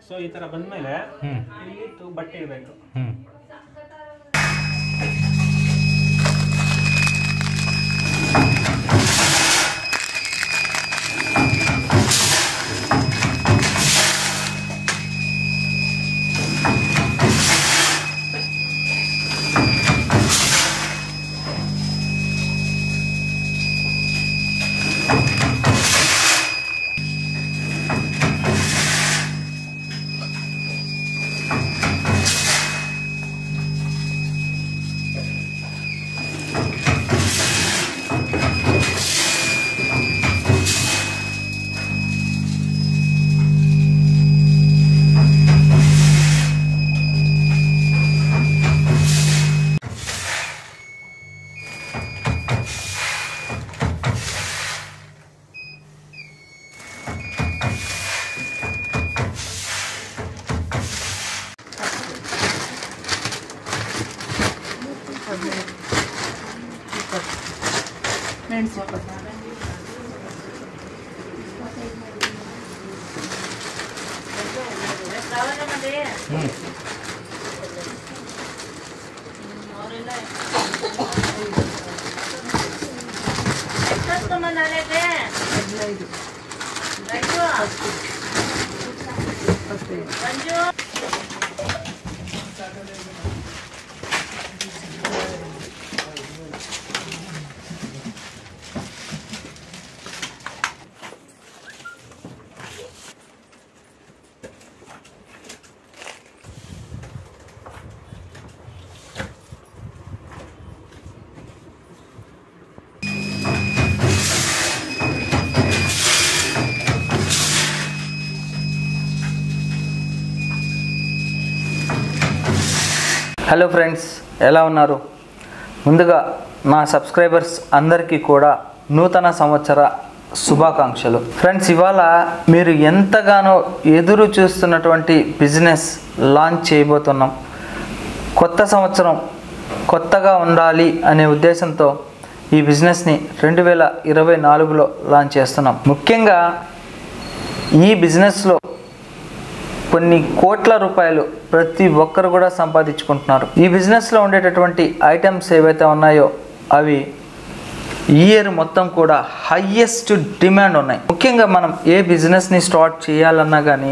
so ಈ ಥರ ಬಂದಮೇಲೆ ಹ್ಞೂ ಇಲ್ಲಿ ತು- ಬಟ್ಟೆ ಇಡಬೇಕು ಹ್ಞೂ ಮೆಣಸು ಇಪ್ಪತ್ತು ಹ್ಞೂ ಹದಿನೈದು ಇಪ್ಪತ್ತೈದು హలో ఫ్రెండ్స్ ఎలా ఉన్నారు ముందుగా నా సబ్స్క్రైబర్స్ అందరికీ కూడా నూతన సంవత్సర శుభాకాంక్షలు ఫ్రెండ్స్ ఇవాళ మీరు ఎంతగానో ఎదురు చూస్తున్నటువంటి బిజినెస్ లాంచ్ చేయబోతున్నాం కొత్త సంవత్సరం కొత్తగా ఉండాలి అనే ఉద్దేశంతో ఈ బిజినెస్ని రెండు వేల ఇరవై నాలుగులో లాంచ్ చేస్తున్నాం ముఖ్యంగా ఈ బిజినెస్లో కొన్ని కోట్ల రూపాయలు ప్రతి ఒక్కరు కూడా సంపాదించుకుంటున్నారు ఈ బిజినెస్లో ఉండేటటువంటి ఐటమ్స్ ఏవైతే ఉన్నాయో అవి ఇయర్ మొత్తం కూడా హయ్యెస్ట్ డిమాండ్ ఉన్నాయి ముఖ్యంగా మనం ఏ బిజినెస్ని స్టార్ట్ చేయాలన్నా కానీ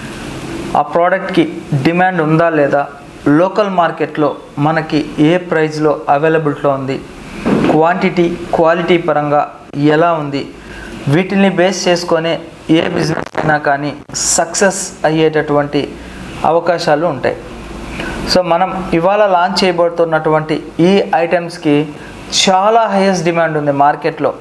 ఆ ప్రోడక్ట్కి డిమాండ్ ఉందా లేదా లోకల్ మార్కెట్లో మనకి ఏ ప్రైస్లో అవైలబిలిటీలో ఉంది క్వాంటిటీ క్వాలిటీ పరంగా ఎలా ఉంది వీటిని బేస్ చేసుకొనే ఏ బిజినెస్ అయినా కానీ సక్సెస్ అయ్యేటటువంటి అవకాశాలు ఉంటాయి సో మనం ఇవాళ లాంచ్ చేయబడుతున్నటువంటి ఈ ఐటమ్స్కి చాలా హైయెస్ట్ డిమాండ్ ఉంది మార్కెట్లో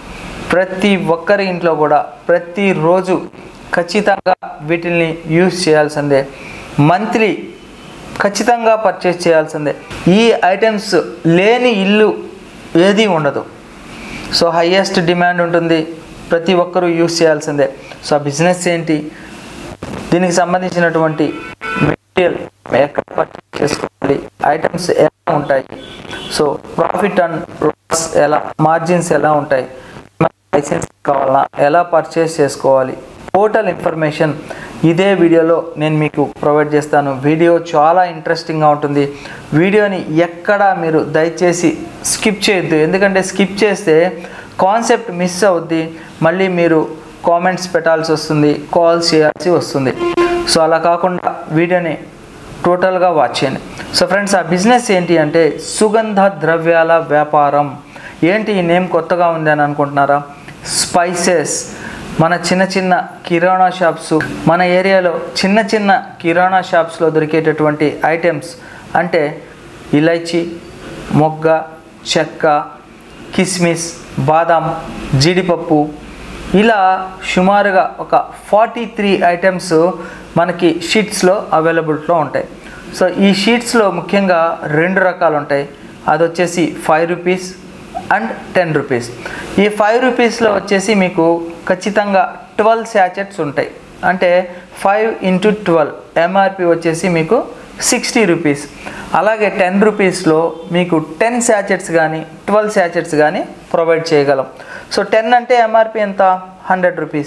ప్రతి ఒక్కరి ఇంట్లో కూడా ప్రతిరోజు ఖచ్చితంగా వీటిని యూజ్ చేయాల్సిందే మంత్లీ ఖచ్చితంగా పర్చేస్ చేయాల్సిందే ఈ ఐటమ్స్ లేని ఇల్లు ఏది ఉండదు సో హయ్యెస్ట్ డిమాండ్ ఉంటుంది ప్రతి ఒక్కరూ యూజ్ చేయాల్సిందే సో ఆ బిజినెస్ ఏంటి దీనికి సంబంధించినటువంటి మెటీరియల్ ఎక్కడ పర్చేస్ చేసుకోవాలి ఐటమ్స్ ఎలా ఉంటాయి సో ప్రాఫిట్ అండ్ లాస్ ఎలా మార్జిన్స్ ఎలా ఉంటాయి లైసెన్స్ కావాలా ఎలా పర్చేస్ చేసుకోవాలి టోటల్ ఇన్ఫర్మేషన్ ఇదే వీడియోలో నేను మీకు ప్రొవైడ్ చేస్తాను వీడియో చాలా ఇంట్రెస్టింగ్గా ఉంటుంది వీడియోని ఎక్కడా మీరు దయచేసి స్కిప్ చేయొద్దు ఎందుకంటే స్కిప్ చేస్తే కాన్సెప్ట్ మిస్ అవుద్ది మళ్ళీ మీరు కామెంట్స్ పెట్టాల్సి వస్తుంది కాల్స్ చేయాల్సి వస్తుంది సో అలా కాకుండా వీడియోని టోటల్గా వాచ్ చేయండి సో ఫ్రెండ్స్ ఆ బిజినెస్ ఏంటి అంటే సుగంధ ద్రవ్యాల వ్యాపారం ఏంటి ఈ నేమ్ కొత్తగా ఉంది అని అనుకుంటున్నారా స్పైసెస్ మన చిన్న చిన్న కిరాణా షాప్స్ మన ఏరియాలో చిన్న చిన్న కిరాణా షాప్స్లో దొరికేటటువంటి ఐటమ్స్ అంటే ఇలైచి మొగ్గ చెక్క కిస్మిస్ బాదాం జీడిపప్పు ఇలా సుమారుగా ఒక ఫార్టీ త్రీ ఐటమ్స్ మనకి షీట్స్లో అవైలబిలిటీలో ఉంటాయి సో ఈ షీట్స్లో ముఖ్యంగా రెండు రకాలు ఉంటాయి అది వచ్చేసి five rupees and ten rupees ఈ ఫైవ్ రూపీస్లో వచ్చేసి మీకు ఖచ్చితంగా ట్వెల్వ్ శాచెట్స్ ఉంటాయి అంటే ఫైవ్ ఇంటూ ట్వెల్వ్ ఎంఆర్పి వచ్చేసి మీకు సిక్స్టీ రూపీస్ అలాగే టెన్ రూపీస్లో మీకు టెన్ శాచెట్స్ కానీ ట్వెల్వ్ శాచెట్స్ కానీ ప్రొవైడ్ చేయగలం సో టెన్ అంటే ఎంఆర్పి ఎంత హండ్రెడ్ రూపీస్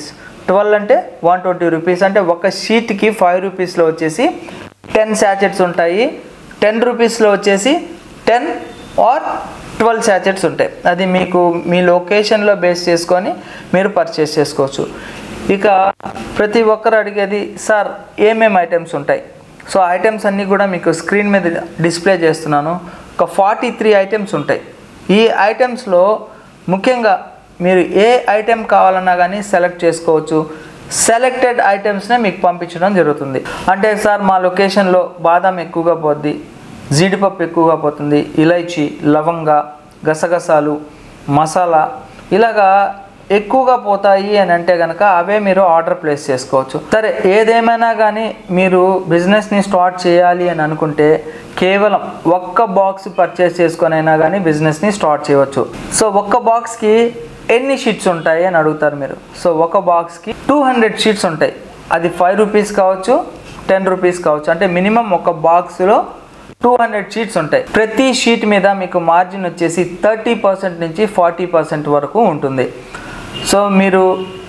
ట్వెల్వ్ అంటే వన్ ట్వంటీ రూపీస్ అంటే ఒక షీట్కి ఫైవ్ రూపీస్లో వచ్చేసి టెన్ శాచెట్స్ ఉంటాయి టెన్ రూపీస్లో వచ్చేసి టెన్ ఆర్ ట్వెల్వ్ శాచెట్స్ ఉంటాయి అది మీకు మీ లొకేషన్లో బేస్ చేసుకొని మీరు పర్చేస్ చేసుకోవచ్చు ఇక ప్రతి ఒక్కరు అడిగేది సార్ ఏమేమి ఐటమ్స్ ఉంటాయి సో ఐటమ్స్ అన్నీ కూడా మీకు స్క్రీన్ మీద డిస్ప్లే చేస్తున్నాను ఒక ఫార్టీ త్రీ ఐటమ్స్ ఉంటాయి ఈ ఐటమ్స్లో ముఖ్యంగా మీరు ఏ ఐటెం కావాలన్నా కానీ సెలెక్ట్ చేసుకోవచ్చు సెలెక్టెడ్ ఐటమ్స్నే మీకు పంపించడం జరుగుతుంది అంటే సార్ మా లొకేషన్లో బాదం ఎక్కువగా పోద్ది జీడిపప్పు ఎక్కువగా పోతుంది ఇలైచి లవంగ గసగసాలు మసాలా ఇలాగా ఎక్కువగా పోతాయి అని అంటే కనుక అవే మీరు ఆర్డర్ ప్లేస్ చేసుకోవచ్చు సరే ఏదేమైనా కానీ మీరు బిజినెస్ని స్టార్ట్ చేయాలి అని అనుకుంటే కేవలం ఒక్క బాక్స్ పర్చేస్ చేసుకొని అయినా కానీ బిజినెస్ని స్టార్ట్ చేయవచ్చు సో ఒక్క బాక్స్కి ఎన్ని షీట్స్ ఉంటాయి అని అడుగుతారు మీరు సో ఒక బాక్స్కి టూ హండ్రెడ్ షీట్స్ ఉంటాయి అది ఫైవ్ రూపీస్ కావచ్చు టెన్ రూపీస్ కావచ్చు అంటే మినిమం ఒక బాక్స్లో టూ హండ్రెడ్ షీట్స్ ఉంటాయి ప్రతి షీట్ మీద మీకు మార్జిన్ వచ్చేసి థర్టీ పర్సెంట్ నుంచి ఫార్టీ పర్సెంట్ వరకు ఉంటుంది సో మీరు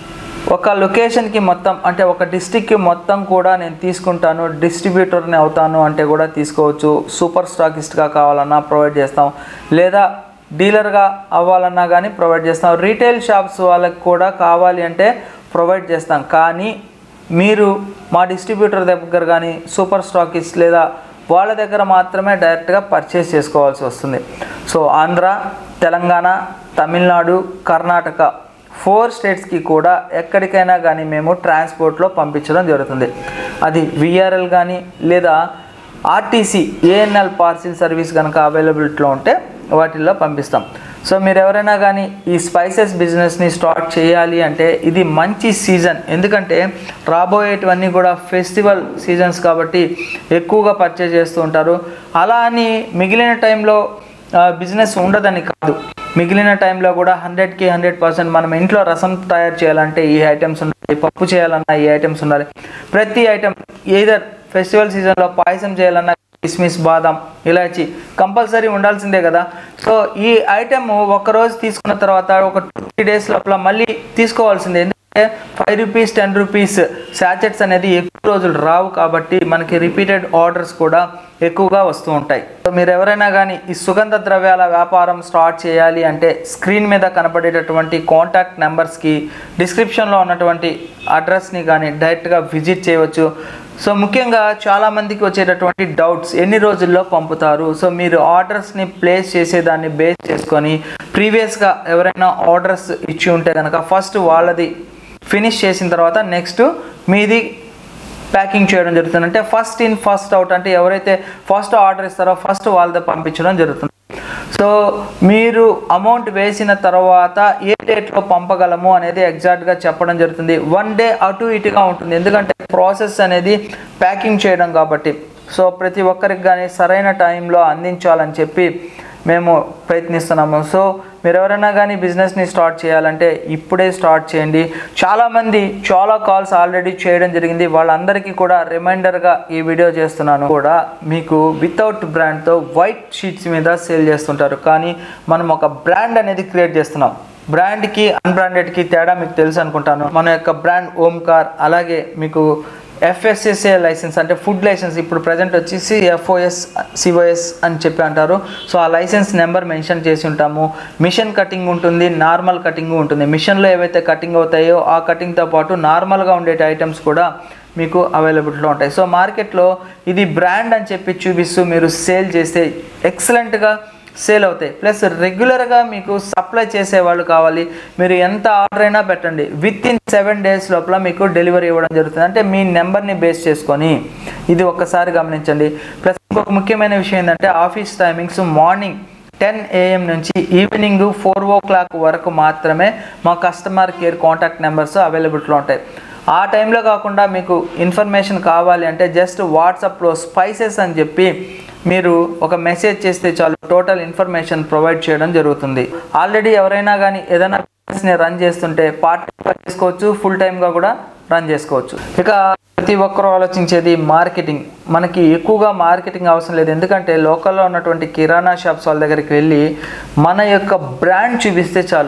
ఒక లొకేషన్కి మొత్తం అంటే ఒక డిస్టిక్కి మొత్తం కూడా నేను తీసుకుంటాను డిస్ట్రిబ్యూటర్ని అవుతాను అంటే కూడా తీసుకోవచ్చు సూపర్ స్టాకిస్ట్గా కావాలన్నా ప్రొవైడ్ చేస్తాం లేదా డీలర్గా అవ్వాలన్నా కానీ ప్రొవైడ్ చేస్తాం రీటైల్ షాప్స్ వాళ్ళకి కూడా కావాలి అంటే ప్రొవైడ్ చేస్తాం కానీ మీరు మా డిస్ట్రిబ్యూటర్ దగ్గర కానీ సూపర్ స్టాకిస్ట్ లేదా వాళ్ళ దగ్గర మాత్రమే డైరెక్ట్గా పర్చేస్ చేసుకోవాల్సి వస్తుంది సో ఆంధ్ర తెలంగాణ తమిళనాడు కర్ణాటక ఫోర్ స్టేట్స్కి కూడా ఎక్కడికైనా కానీ మేము ట్రాన్స్పోర్ట్లో పంపించడం జరుగుతుంది అది విఆర్ఎల్ కానీ లేదా ఆర్టీసీ ఏఎన్ఎల్ పార్సిల్ సర్వీస్ కనుక అవైలబిలిటీలో ఉంటే వాటిల్లో పంపిస్తాం సో మీరు ఎవరైనా కానీ ఈ స్పైసెస్ బిజినెస్ని స్టార్ట్ చేయాలి అంటే ఇది మంచి సీజన్ ఎందుకంటే రాబోయేటివన్నీ కూడా ఫెస్టివల్ సీజన్స్ కాబట్టి ఎక్కువగా పర్చేజ్ చేస్తూ ఉంటారు అలా అని మిగిలిన టైంలో బిజినెస్ ఉండదని కాదు మిగిలిన టైంలో కూడా హండ్రెడ్కి హండ్రెడ్ పర్సెంట్ మనం ఇంట్లో రసం తయారు చేయాలంటే ఈ ఐటమ్స్ ఉండాలి పప్పు చేయాలన్నా ఈ ఐటమ్స్ ఉండాలి ప్రతి ఐటమ్ ఏదర్ ఫెస్టివల్ సీజన్లో పాయసం చేయాలన్నా కిస్మిస్ బాదం ఇలాచి కంపల్సరీ ఉండాల్సిందే కదా సో ఈ ఐటెం రోజు తీసుకున్న తర్వాత ఒక టూ డేస్ లోపల మళ్ళీ తీసుకోవాల్సిందే ఎందుకంటే five rupees ten rupees sachets అనేది ఎక్కువ రోజులు రావు కాబట్టి మనకి రిపీటెడ్ ఆర్డర్స్ కూడా ఎక్కువగా వస్తూ ఉంటాయి సో మీరు ఎవరైనా కానీ ఈ సుగంధ ద్రవ్యాల వ్యాపారం స్టార్ట్ చేయాలి అంటే స్క్రీన్ మీద కనపడేటటువంటి కాంటాక్ట్ నెంబర్స్కి డిస్క్రిప్షన్లో ఉన్నటువంటి అడ్రస్ని కానీ డైరెక్ట్గా విజిట్ చేయవచ్చు సో ముఖ్యంగా చాలామందికి వచ్చేటటువంటి డౌట్స్ ఎన్ని రోజుల్లో పంపుతారు సో మీరు ఆర్డర్స్ని ప్లేస్ చేసేదాన్ని బేస్ చేసుకొని ప్రీవియస్గా ఎవరైనా ఆర్డర్స్ ఇచ్చి ఉంటే కనుక ఫస్ట్ వాళ్ళది ఫినిష్ చేసిన తర్వాత నెక్స్ట్ మీది ప్యాకింగ్ చేయడం జరుగుతుంది అంటే ఫస్ట్ ఇన్ ఫస్ట్ అవుట్ అంటే ఎవరైతే ఫస్ట్ ఆర్డర్ ఇస్తారో ఫస్ట్ వాళ్ళది పంపించడం జరుగుతుంది సో మీరు అమౌంట్ వేసిన తర్వాత ఏ డేట్లో పంపగలము అనేది ఎగ్జాక్ట్గా చెప్పడం జరుగుతుంది వన్ డే అటు ఇటుగా ఉంటుంది ఎందుకంటే ప్రాసెస్ అనేది ప్యాకింగ్ చేయడం కాబట్టి సో ప్రతి ఒక్కరికి కానీ సరైన టైంలో అందించాలని చెప్పి మేము ప్రయత్నిస్తున్నాము సో మీరు ఎవరైనా కానీ బిజినెస్ని స్టార్ట్ చేయాలంటే ఇప్పుడే స్టార్ట్ చేయండి చాలామంది చాలా కాల్స్ ఆల్రెడీ చేయడం జరిగింది వాళ్ళందరికీ కూడా రిమైండర్గా ఈ వీడియో చేస్తున్నాను కూడా మీకు వితౌట్ బ్రాండ్తో వైట్ షీట్స్ మీద సేల్ చేస్తుంటారు కానీ మనం ఒక బ్రాండ్ అనేది క్రియేట్ చేస్తున్నాం బ్రాండ్కి అన్బ్రాండెడ్కి తేడా మీకు తెలుసు అనుకుంటాను మన యొక్క బ్రాండ్ ఓంకార్ అలాగే మీకు ఎఫ్ఎస్ఎస్ఏ లైసెన్స్ అంటే ఫుడ్ లైసెన్స్ ఇప్పుడు ప్రజెంట్ వచ్చేసి ఎఫ్ఓఎస్ సిఓఎస్ అని చెప్పి అంటారు సో ఆ లైసెన్స్ నెంబర్ మెన్షన్ చేసి ఉంటాము మిషన్ కటింగ్ ఉంటుంది నార్మల్ కటింగ్ ఉంటుంది మిషన్లో ఏవైతే కటింగ్ అవుతాయో ఆ కటింగ్తో పాటు నార్మల్గా ఉండే ఐటమ్స్ కూడా మీకు అవైలబిలిటీలో ఉంటాయి సో మార్కెట్లో ఇది బ్రాండ్ అని చెప్పి చూపిస్తూ మీరు సేల్ చేస్తే ఎక్సలెంట్గా సేల్ అవుతాయి ప్లస్ రెగ్యులర్గా మీకు సప్లై చేసే వాళ్ళు కావాలి మీరు ఎంత ఆర్డర్ అయినా పెట్టండి విత్ ఇన్ సెవెన్ డేస్ లోపల మీకు డెలివరీ ఇవ్వడం జరుగుతుంది అంటే మీ నెంబర్ని బేస్ చేసుకొని ఇది ఒక్కసారి గమనించండి ప్లస్ ఇంకొక ముఖ్యమైన విషయం ఏంటంటే office timings morning ten AM నుంచి ఈవినింగ్ ఫోర్ ఓ క్లాక్ వరకు మాత్రమే మా కస్టమర్ కేర్ కాంటాక్ట్ నెంబర్స్ అవైలబిలిటీలో ఉంటాయి ఆ టైంలో కాకుండా మీకు ఇన్ఫర్మేషన్ కావాలి అంటే జస్ట్ వాట్సాప్లో స్పైసెస్ అని చెప్పి మీరు ఒక మెసేజ్ చేస్తే చాలు టోటల్ ఇన్ఫర్మేషన్ ప్రొవైడ్ చేయడం జరుగుతుంది ఆల్రెడీ ఎవరైనా కానీ ఏదైనా బిజినెస్ని రన్ చేస్తుంటే పార్ట్ టైంగా చేసుకోవచ్చు ఫుల్ టైమ్గా కూడా రన్ చేసుకోవచ్చు ఇక ప్రతి ఒక్కరూ ఆలోచించేది మార్కెటింగ్ మనకి ఎక్కువగా మార్కెటింగ్ అవసరం లేదు ఎందుకంటే లోకల్లో ఉన్నటువంటి కిరాణా షాప్స్ వాళ్ళ దగ్గరికి వెళ్ళి మన యొక్క బ్రాండ్ చూపిస్తే చాలు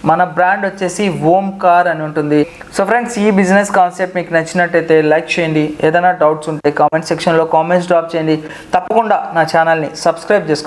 మన బ్రాండ్ వచ్చేసి ఓమ్ కార్ అని ఉంటుంది సో ఫ్రెండ్స్ ఈ బిజినెస్ కాన్సెప్ట్ మీకు నచ్చినట్టయితే లైక్ చేయండి ఏదైనా డౌట్స్ ఉంటే కామెంట్ సెక్షన్లో కామెంట్స్ డ్రాప్ చేయండి తప్పకుండా నా ఛానల్ని సబ్స్క్రైబ్ చేసుకోండి